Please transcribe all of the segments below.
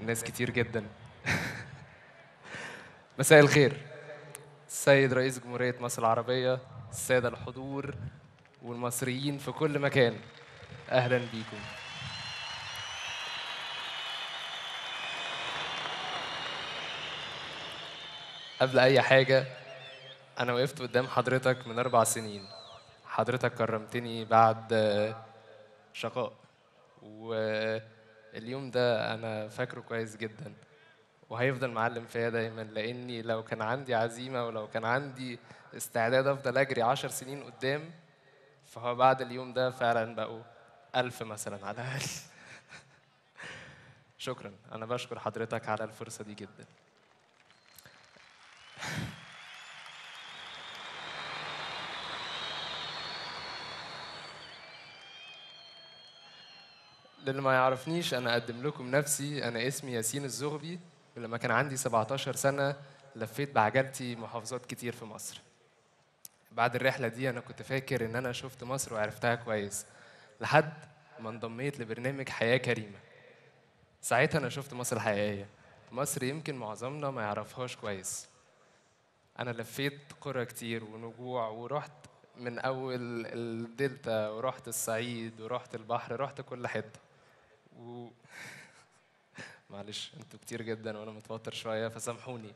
ناس كتير جدا مساء الخير السيد رئيس جمهورية مصر العربية السادة الحضور والمصريين في كل مكان أهلا بيكم قبل أي حاجة أنا وقفت قدام حضرتك من أربع سنين حضرتك كرمتني بعد آه، شقاء واليوم ده أنا فاكره كويس جدا وهيفضل معلم فيا دايما لأني لو كان عندي عزيمة ولو كان عندي استعداد أفضل أجري عشر سنين قدام فهو بعد اليوم ده فعلا بقوا ألف مثلا على الأقل شكرا أنا بشكر حضرتك على الفرصة دي جدا للي ما يعرفنيش انا اقدم لكم نفسي انا اسمي ياسين الزغبي ولما كان عندي 17 سنه لفيت بعجلتي محافظات كتير في مصر بعد الرحله دي انا كنت فاكر ان انا شفت مصر وعرفتها كويس لحد ما انضميت لبرنامج حياه كريمه ساعتها انا شفت مصر الحقيقيه مصر يمكن معظمنا ما يعرفهاش كويس انا لفيت قرى كتير ونجوع ورحت من اول الدلتا ورحت الصعيد ورحت البحر رحت كل حته و... معلش انتوا كتير جدا وانا متوتر شويه فسامحوني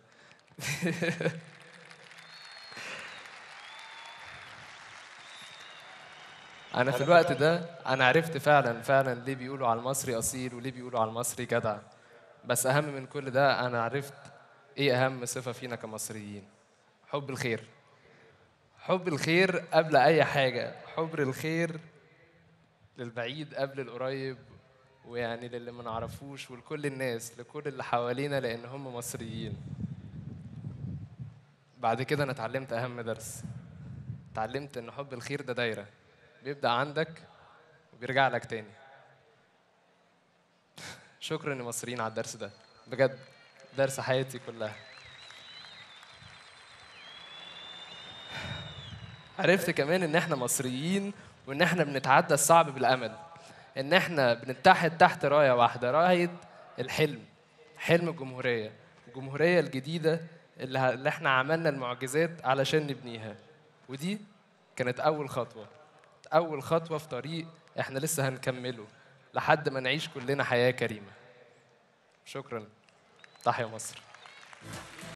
انا في الوقت ده انا عرفت فعلا فعلا ليه بيقولوا على المصري اصيل وليه بيقولوا على المصري جدع بس اهم من كل ده انا عرفت ايه اهم صفه فينا كمصريين حب الخير حب الخير قبل اي حاجه حب الخير للبعيد قبل القريب ويعني للي ما نعرفوش ولكل الناس لكل اللي حوالينا لان هم مصريين بعد كده انا اتعلمت اهم درس اتعلمت ان حب الخير ده دايره بيبدا عندك وبيرجع لك تاني شكرا يا مصريين على الدرس ده بجد درس حياتي كلها عرفت كمان ان احنا مصريين وان احنا بنتعدى الصعب بالامل ان احنا بنتحد تحت رايه واحده رايه الحلم حلم الجمهوريه الجمهوريه الجديده اللي, ه- اللي احنا عملنا المعجزات علشان نبنيها ودي كانت اول خطوه اول خطوه في طريق احنا لسه هنكمله لحد ما نعيش كلنا حياه كريمه شكرا تحيا مصر